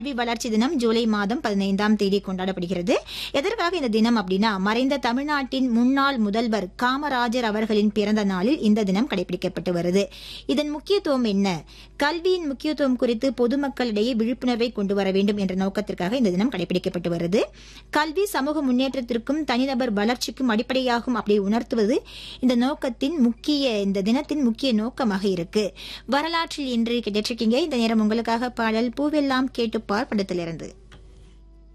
கல்வி வளர்ச்சி தினம் ஜூலை மாதம் பதினைந்தாம் தேதி கொண்டாடப்படுகிறது எதற்காக இந்த தினம் அப்படின்னா மறைந்த தமிழ்நாட்டின் முன்னாள் முதல்வர் காமராஜர் அவர்களின் பிறந்த நாளில் இந்த தினம் கடைபிடிக்கப்பட்டு வருது இதன் முக்கியத்துவம் என்ன கல்வியின் முக்கியத்துவம் குறித்து பொதுமக்களிடையே விழிப்புணர்வை கொண்டு வர வேண்டும் என்ற நோக்கத்திற்காக இந்த தினம் கடைபிடிக்கப்பட்டு வருது கல்வி சமூக முன்னேற்றத்திற்கும் தனிநபர் வளர்ச்சிக்கும் அடிப்படையாகும் அப்படி உணர்த்துவது இந்த நோக்கத்தின் முக்கிய இந்த தினத்தின் முக்கிய நோக்கமாக இருக்கு வரலாற்றில் இன்று கேட்டிருக்கீங்க இந்த நேரம் உங்களுக்காக பாடல் பூவெல்லாம் கேட்டுப்பார் படத்திலிருந்து